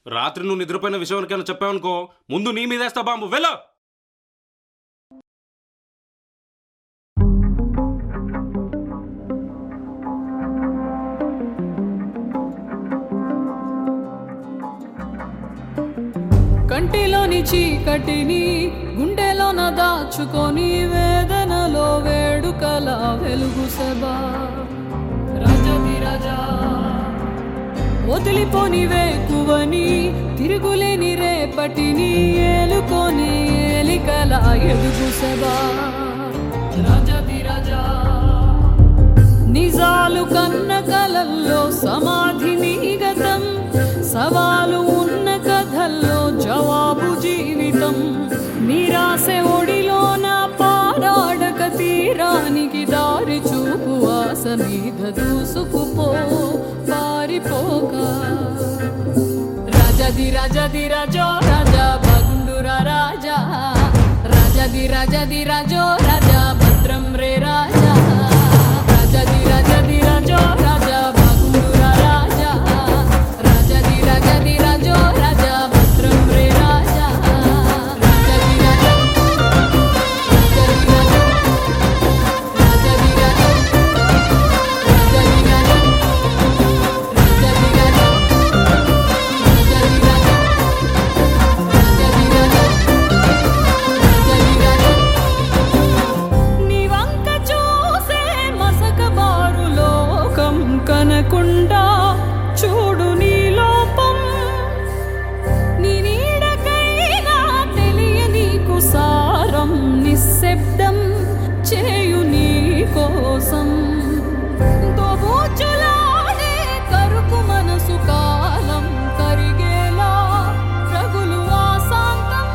రాత్రి నువ్వు నిద్రపోయిన విషయం ఎవరికైనా చెప్పావనుకో ముందు నీ మీద వేస్తా బాంబు వెళ్ళ కంటిలోని చీకటిని గుండెలోన దాచుకొని వేదనలో వేడుకల వెలుగు సభా రాజాది రాజా వదిలిపోని వేకువని తిరుగులేని రేపటిని ఏలుకొని ఏలికల ఎదుగు సభా రాజాది రాజా నిజాలు కన్న కలల్లో సమాధిని గతం సవాలు ఉన్న కథల్లో జవాబు జీవితం నిరాశ ఒడిలోన పారాడక తీరానికి దారి చూపు ఆశ మీద దూసుకుపో పారిపోక రాజది రాజది రాజో రాజా బగుండురా రాజా రాజది రాజది రాజో రాజా భద్రం రే రాజా రాజది రాజది రాజో రాజా బగుండురా రాజా రాజది రాజది రాజో రాజా భద్రం రే రాజా రాజది రాజా రాజది రాజా రాజది రాజా రాజది రాజా రాజది రాజా రాజది రాజా రాజది రాజా రాజది రాజా నీ వంక చూసే మసక బారు లోకం కనకుండా చూడు నీ లోపం నీ నీడకైనా తెలియనీకు సారం నిశ్శబ్దం చేయు నీ కోసం దోబూచులాడే కరుకు మనసు కాలం కరిగేలా రగులు ఆశాంతం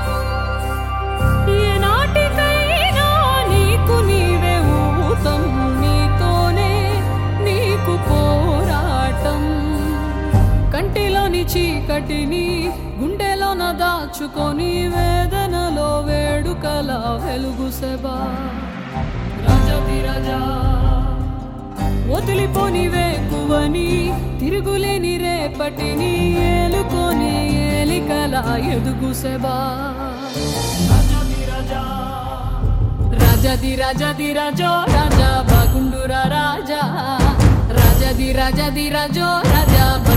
ఏనాటికైనా నీకు నీవే ఊతం నీతోనే నీకు పోరాటం కంటిలోని చీకటిని గుండెలోన దాచుకొని వేదనలో వేడుకల వెలుగు సెబా రాజాది రాజా వదిలిపోని వేకువని తిరుగులేని రేపటిని ఏలుకొని ఏలికల ఎదుగు సెబా రాజాది రాజా రాజాది రాజాది రాజో రాజా బాగుండురా రాజా రాజాది రాజాది రాజో రాజా